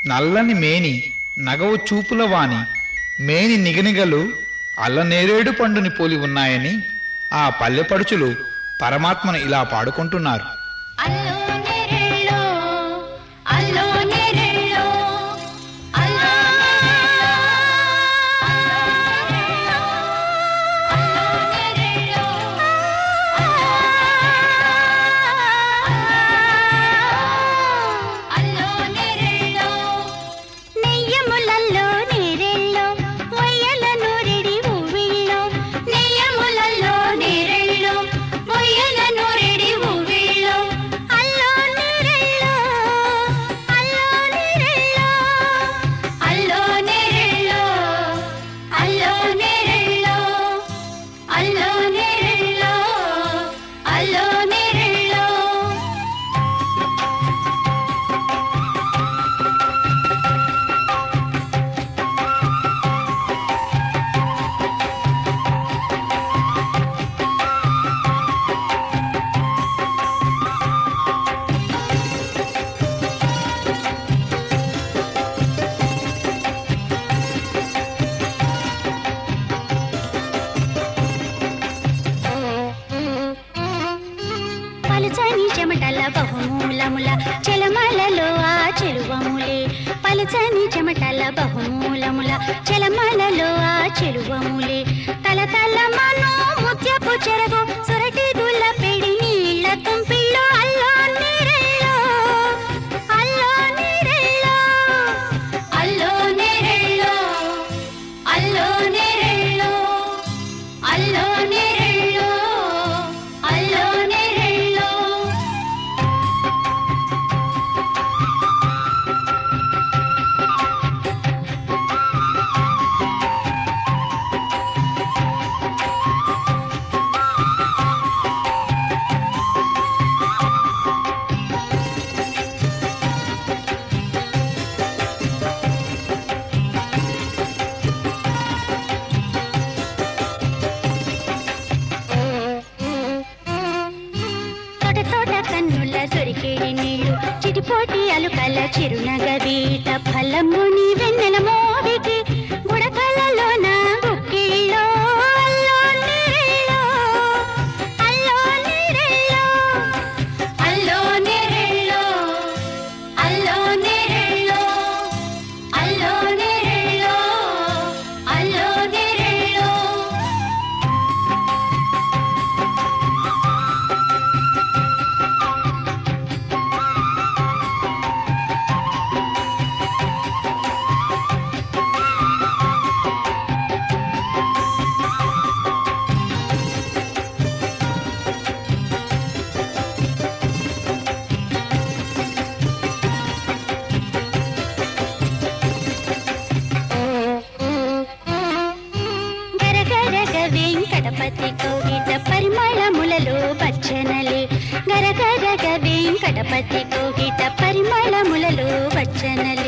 నల్లని మేని నగవు చూపుల వాని మేని నిగనిగలు అల్లనేరేడు పండుని పోలి ఉన్నాయని ఆ పల్లెపడుచులు పరమాత్మను ఇలా పాడుకుంటున్నారు అల్లో నెరెళ్ళో అల్లో నెరెళ్ళో అల్లో నెరెళ్ళో అల్లో నెరెళ్ళో అల్లో నెరెళ్ళో నెయ్యములల్లో నేరెళ్ళో మొయ్యల నూరెడి ఊవిళ్ళో నెయ్యములల్లో నేరెళ్ళో మొయ్యల నూరెడి ఊవిళ్ళో అల్లో నేరెళ్ళో అల్లో నేరెళ్ళో అల్లో నేరెళ్ళో అల్లో నేరెళ్ళో అల్లో నేరెళ్ళో అల్లో నేరెళ్ళో పలుచని చెమటల బహుమూలముల చెలమలలో ఆ చెలువములే పలుచని చెమటల బహుమూలముల చెలమలలో ఆ చెలువములే తల తల మనో ముత్యపు చెరగు సొరటి దుల్ల పెడి నీళ్ళ తుంపిళ్ళు అల్లో నీరెళ్ళో అల్లో నీరెళ్ళో అల్లో నీరెళ్ళో అల్లో నీరెళ్ళో అల్లో నీరెళ్ళో అల్లో నీరెళ్ళో తోట తోట కన్నుల దొరికేడి నీళ్లు చిటిపోటి అలుకల చిరునగ వీట ఫలముని వెన్నెల మోవికి బుడకలలో నా గుక్కిళ్ళో అల్లో నీరెళ్ళో అల్లో నీరెళ్ళో అల్లో నీరెళ్ళో అల్లో నీరెళ్ళో అల్లో నీరెళ్ళో అల్లో నీరెళ్ళో గరగరగ వెంకటపతి కోగిట పరిమళములలో వచ్చనలే గరగరగ వెంకటపతి కోగిట పరిమళములలో వచ్చనలే